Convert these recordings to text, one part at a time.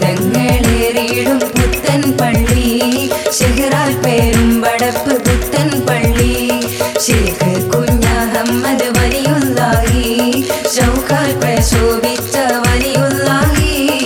സുഹൃതങ്ങളേറിയിടും പുത്തൻ പള്ളി ഷെഹറാൽ പേരും വടപ്പ് പുത്തൻ പള്ളി ഷേഖ് കുഞ്ഞഹമ്മദ് വലിയുള്ളാഹി ഷൗക്കാൽ പ്രശോഭിച്ച വലിയുള്ളാഹി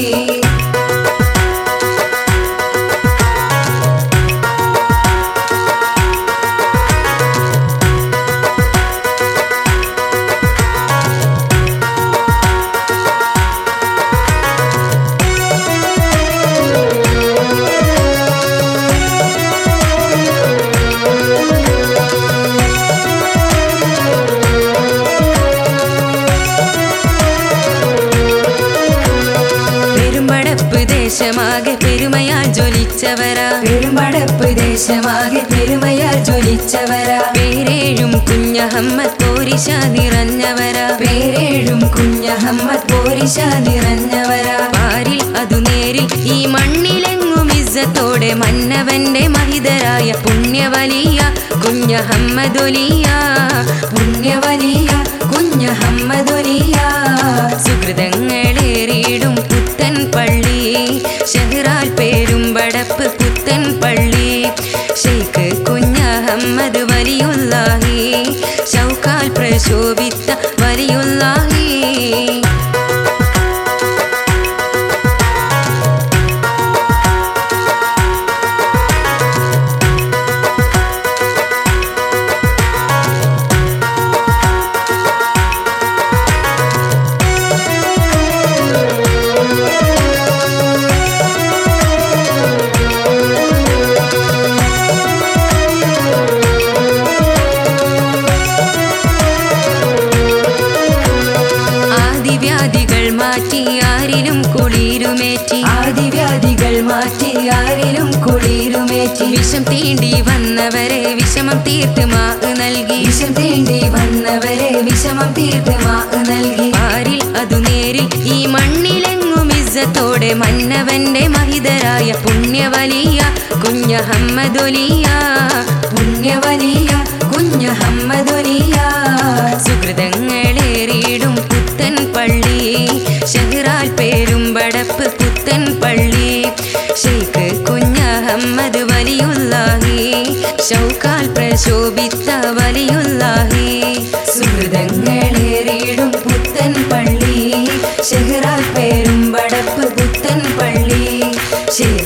പെരുമ്പടപ്പ് ദേശമാകെ പെരുമയാൽ ജ്വലിച്ചവരാ പെരുമ്പടപ്പ് ദേശമാകെ പെരുമയാൽ ജ്വലിച്ചവരാ പേരേഴും കുഞ്ഞഹമ്മദ് പോരിശ നിറഞ്ഞവരാ പേരേഴും കുഞ്ഞഹമ്മദ് പോരിശ നിറഞ്ഞവരാ പാരിൽ അതു നേരിൽ ഈ മണ്ണിലെങ്ങും ഇസ്സത്തോടെ മന്നവന്റെ മഹിതരായ പുണ്യവലിയ കുഞ്ഞഹമ്മദൊലിയ പുണ്യവലിയ കുഞ്ഞഹമ്മദൊലിയ സുഹൃതങ്ങളേറിയിടും പുത്തൻ പള്ളി ഷെഹ്റാൽ പേരും വടപ്പ് പുത്തൻ പള്ളി ഷെയ്ഖ് കുഞ്ഞഹമ്മദ് വലിയുള്ളാഹി ഷൗക്കാൽ പ്രശോഭിത്ത വലിയുള്ളാഹി ആദിവ്യാധികൾ മാറ്റി ആരിലും കുളിരുമേറ്റി ആദിവ്യാധികൾ മാറ്റി ആരിലും കുളിരുമേറ്റി വിഷം തീണ്ടി വന്നവരെ വിഷമം തീർത്ത് മാ നൽകി വിഷം തീണ്ടി വന്നവരെ വിഷമം തീർത്ത് മാ നൽകി ആരിൽ അതു നേരിൽ ഈ മണ്ണിലെങ്ങും ഇസ്സത്തോടെ മന്നവന്റെ മഹിതരായ പുണ്യവലിയ കുഞ്ഞഹമ്മദൊലിയ പുണ്യവലിയ കുഞ്ഞഹമ്മദൊലിയ സുഹൃതങ്ങളേറിയിടും പുത്തൻ പള്ളി ഷെഹ്റാൽ പേരും വടപ്പ് പുത്തൻ പള്ളി ഷെയ്ഖ് കുഞ്ഞഹമ്മദ് വലിയുള്ളാഹി ഷൗക്കാൽ പ്രശോഭിത്ത വലിയുള്ളാഹി സുഹൃതങ്ങളേറിയിടും പുത്തൻ പള്ളി ഷെഹ്റാൽ പേരും വടപ്പ് പുത്തൻ പള്ളി ഷേഖ്